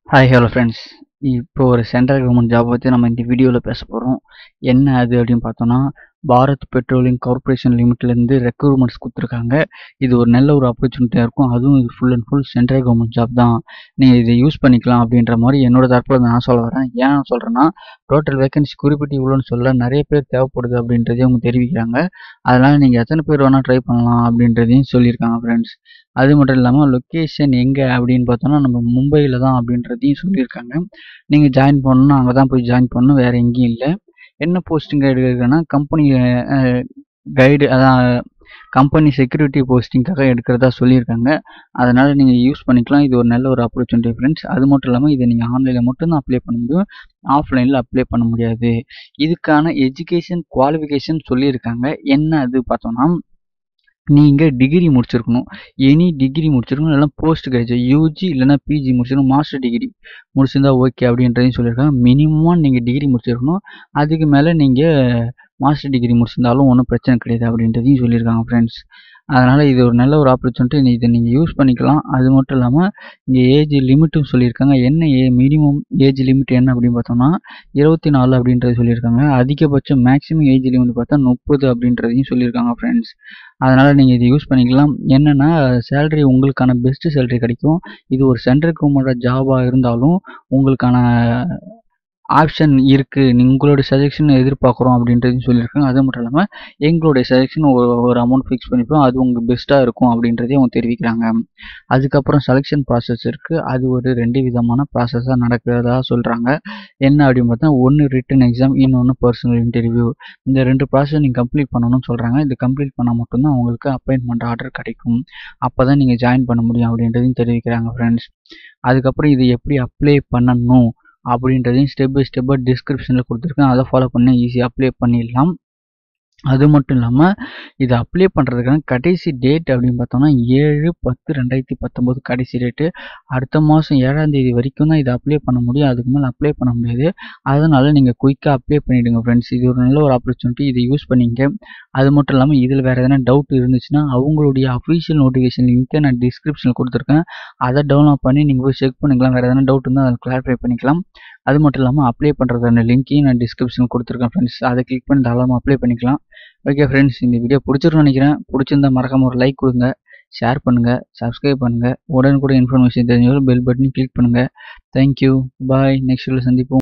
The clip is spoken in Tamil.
ஹாய் ஹலோ ஃப்ரெண்ட்ஸ் இப்போ ஒரு சென்ட்ரல் கவர்மெண்ட் ஜாப் பற்றி நம்ம இந்த வீடியோவில் பேச போகிறோம் என்ன அது அப்படின்னு பார்த்தோன்னா பாரத் பெட்ரோலியம் கார்ப்பரேஷன் லிமிட்லேருந்து ரெக்ரூட்மெண்ட்ஸ் கொடுத்துருக்காங்க இது ஒரு நல்ல ஒரு ஆப்பர்ச்சுனிட்டியாக இருக்கும் அதுவும் இது full and full central government job தான் நீங்கள் இதை யூஸ் பண்ணிக்கலாம் அப்படின்ற மாதிரி என்னோட தரப்பில் நான் சொல்ல வரேன் ஏன் நான் சொல்கிறேன்னா டோட்டல் வேகன்சி குறிப்பிட்டு இவ்வளோன்னு சொல்ல நிறைய பேர் தேவைப்படுது அப்படின்றதையும் அவங்க தெரிவிக்கிறாங்க அதனால் நீங்கள் எத்தனை பேர் வேணால் ட்ரை பண்ணலாம் அப்படின்றதையும் சொல்லியிருக்காங்க ஃப்ரெண்ட்ஸ் அது மட்டும் இல்லாமல் லொக்கேஷன் எங்கே அப்படின்னு பார்த்தோன்னா நம்ம மும்பையில் தான் அப்படின்றதையும் சொல்லியிருக்காங்க நீங்கள் ஜாயின் பண்ணணும்னா அங்கே தான் போய் ஜாயின் பண்ணணும் வேறு எங்கேயும் இல்லை என்ன போஸ்டிங் எடுக்கிறதுனா கம்பெனி கைடு அதான் கம்பெனி செக்யூரிட்டி போஸ்டிங்காக எடுக்கிறதா சொல்லியிருக்காங்க அதனால் நீங்கள் யூஸ் பண்ணிக்கலாம் இது ஒரு நல்ல ஒரு ஆப்பர்ச்சுனிட்டி ஃப்ரெண்ட்ஸ் அது மட்டும் இல்லாமல் இதை நீங்கள் ஆன்லைனில் மட்டும்தான் அப்ளை பண்ண முடியும் ஆஃப்லைனில் அப்ளை பண்ண முடியாது இதுக்கான எஜுகேஷன் குவாலிஃபிகேஷன் சொல்லியிருக்காங்க என்ன அது பார்த்தோன்னா நீங்கள் டிகிரி முடிச்சிருக்கணும் எனி டிகிரி முடிச்சிருக்கணும் இல்லைனா போஸ்ட் கிராஜுவேட் யூஜி இல்லைனா பிஜி முடிச்சிருக்கணும் மாஸ்டர் டிகிரி முடிச்சிருந்தா ஓகே அப்படின்றதையும் சொல்லியிருக்காங்க மினிமம் நீங்கள் டிகிரி முடிச்சிருக்கணும் அதுக்கு மேலே நீங்கள் மாஸ்டர் டிகிரி முடிச்சிருந்தாலும் ஒன்றும் பிரச்சனை கிடையாது அப்படின்றதையும் சொல்லியிருக்காங்க ஃப்ரெண்ட்ஸ் அதனால் இது ஒரு நல்ல ஒரு ஆப்பர்ச்சுனிட்டி இதை நீங்கள் யூஸ் பண்ணிக்கலாம் அது மட்டும் இல்லாமல் இங்கே ஏஜ் லிமிட்டும் சொல்லியிருக்காங்க என்ன ஏ மினிமம் ஏஜ் லிமிட் என்ன அப்படின்னு பார்த்தோம்னா இருபத்தி நாலு அப்படின்றது சொல்லியிருக்காங்க அதிகபட்சம் மேக்ஸிமம் ஏஜ் லிமிட் பார்த்தா முப்பது அப்படின்றதையும் சொல்லியிருக்காங்க ஃப்ரெண்ட்ஸ் அதனால் நீங்கள் இதை யூஸ் பண்ணிக்கலாம் என்னென்னா சேலரி உங்களுக்கான பெஸ்ட்டு சேலரி கிடைக்கும் இது ஒரு சென்ட்ரல் கவர்மெண்ட் ஜாபாக இருந்தாலும் உங்களுக்கான ஆப்ஷன் இருக்குது உங்களோட சஜஷன் எதிர்பார்க்குறோம் அப்படின்றதையும் சொல்லியிருக்காங்க அது மட்டும் இல்லாமல் எங்களுடைய சஜஷன் ஒரு ஒரு அமௌண்ட் ஃபிக்ஸ் பண்ணிப்போம் அது உங்கள் பெஸ்ட்டாக இருக்கும் அப்படின்றதையும் அவங்க தெரிவிக்கிறாங்க அதுக்கப்புறம் செலெக்ஷன் ப்ராசஸ் இருக்குது அது ஒரு ரெண்டு விதமான ப்ராசஸாக நடக்கிறதா சொல்கிறாங்க என்ன அப்படின்னு பார்த்தா ஒன்று ரிட்டன் எக்ஸாம் இன்னொன்று பர்சனல் இன்டர்வியூ இந்த ரெண்டு ப்ராசஸ் நீங்கள் கம்ப்ளீட் பண்ணணும்னு சொல்கிறாங்க இது கம்ப்ளீட் பண்ணால் மட்டும்தான் உங்களுக்கு அப்பாயின்மெண்ட் ஆர்டர் கிடைக்கும் அப்போ தான் நீங்கள் ஜாயின் பண்ண முடியும் அப்படின்றதையும் தெரிவிக்கிறாங்க ஃப்ரெண்ட்ஸ் அதுக்கப்புறம் இது எப்படி அப்ளை பண்ணணும் அப்படின்றதையும் ஸ்டெப் பை ஸ்டெப்பாக டிஸ்கிரிப்ஷனில் கொடுத்துருக்கேன் அதை ஃபாலோ பண்ணி ஈஸியாக அப்ளை பண்ணிடலாம் அது மட்டும் இல்லாமல் இதை அப்ளை பண்ணுறதுக்கான கடைசி டேட் அப்படின்னு பார்த்தோம்னா ஏழு பத்து ரெண்டாயிரத்தி பத்தொம்போது கடைசி டேட்டு அடுத்த மாதம் ஏழாம் தேதி வரைக்கும் தான் இதை அப்ளை பண்ண முடியும் அதுக்கு மேலே அப்ளை பண்ண முடியாது அதனால் நீங்கள் குயிக்காக அப்ளை பண்ணிவிடுங்க ஃப்ரெண்ட்ஸ் இது ஒரு நல்ல ஒரு ஆப்பர்ச்சுனிட்டி இதை யூஸ் பண்ணிங்க அது மட்டும் இல்லாமல் இதில் வேறு எதனா டவுட் இருந்துச்சுன்னா அவங்களுடைய அஃபீஷியல் நோட்டிஃபிகேஷன் லிங்க்கை நான் டிஸ்கிரிப்ஷனில் கொடுத்துருக்கேன் அதை டவுன்லோட் பண்ணி நீங்கள் போய் செக் பண்ணிக்கலாம் வேறு எதனா டவுட் இருந்தால் அதை கிளாரிஃபை பண்ணிக்கலாம் அது மட்டும் இல்லாமல் அப்ளை பண்ணுறதுக்கான லிங்க்கையும் நான் டிஸ்கிரிப்ஷனில் கொடுத்துருக்கேன் ஃப்ரெண்ட்ஸ் அதை கிளிக் பண்ணி தாராளமாக அப்ளை பண்ணிக்கலாம் ஓகே ஃப்ரெண்ட்ஸ் இந்த வீடியோ பிடிச்சிருக்குன்னு நினைக்கிறேன் பிடிச்சிருந்தா மறக்காம ஒரு லைக் கொடுங்க ஷேர் பண்ணுங்கள் சப்ஸ்கிரைப் பண்ணுங்கள் உடனுக்குடன் இன்ஃபர்மேஷன் தெரிஞ்சவங்க பெல் பட்டனையும் கிளிக் பண்ணுங்கள் தேங்க்யூ பாய் நெக்ஸ்ட் வீடியோ சந்திப்போம்